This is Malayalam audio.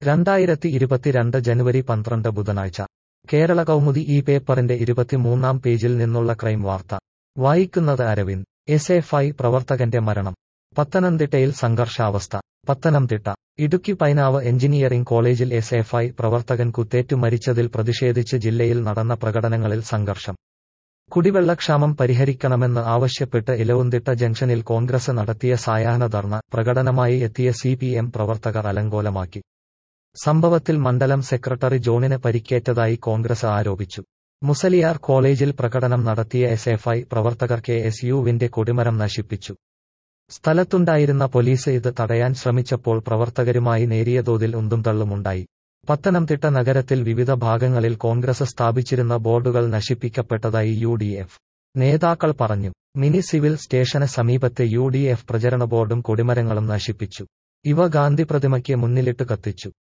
രണ്ടായിരത്തി ഇരുപത്തിരണ്ട് ജനുവരി പന്ത്രണ്ട് ബുധനാഴ്ച കേരള കൗമുദി ഈ പേപ്പറിന്റെ ഇരുപത്തിമൂന്നാം പേജിൽ നിന്നുള്ള ക്രൈം വാർത്ത വായിക്കുന്നത് അരവിന്ദ് എസ് എഫ് ഐ പ്രവർത്തകന്റെ മരണം പത്തനംതിട്ടയിൽ സംഘർഷാവസ്ഥ പത്തനംതിട്ട ഇടുക്കി പൈനാവ് എഞ്ചിനീയറിംഗ് കോളേജിൽ എസ് എഫ് ഐ പ്രവർത്തകൻ കുത്തേറ്റു മരിച്ചതിൽ പ്രതിഷേധിച്ച് ജില്ലയിൽ നടന്ന പ്രകടനങ്ങളിൽ സംഘർഷം കുടിവെള്ളക്ഷാമം പരിഹരിക്കണമെന്ന് ആവശ്യപ്പെട്ട് ഇലവുന്തിട്ട ജംഗ്ഷനിൽ കോൺഗ്രസ് നടത്തിയ സായാഹ്ന ധർണ പ്രകടനമായി എത്തിയ സി പി എം പ്രവർത്തകർ അലങ്കോലമാക്കി സംഭവത്തിൽ മണ്ഡലം സെക്രട്ടറി ജോണിന് പരിക്കേറ്റതായി കോൺഗ്രസ് ആരോപിച്ചു മുസലിയാർ കോളേജിൽ പ്രകടനം നടത്തിയ എസ് എഫ് ഐ പ്രവർത്തകർ കെ എസ് യുവിന്റെ കൊടിമരം നശിപ്പിച്ചു സ്ഥലത്തുണ്ടായിരുന്ന പോലീസ് ഇത് തടയാൻ ശ്രമിച്ചപ്പോൾ പ്രവർത്തകരുമായി നേരിയ തോതിൽ ഉന്തും തള്ളുമുണ്ടായി പത്തനംതിട്ട നഗരത്തിൽ വിവിധ ഭാഗങ്ങളിൽ കോൺഗ്രസ് സ്ഥാപിച്ചിരുന്ന ബോർഡുകൾ നശിപ്പിക്കപ്പെട്ടതായി യു ഡി എഫ് നേതാക്കൾ പറഞ്ഞു മിനി സിവിൽ സ്റ്റേഷന് സമീപത്തെ യു ഡി എഫ് പ്രചരണ ബോർഡും കൊടിമരങ്ങളും നശിപ്പിച്ചു ഇവ ഗാന്ധി പ്രതിമയ്ക്ക് മുന്നിലിട്ട് കത്തിച്ചു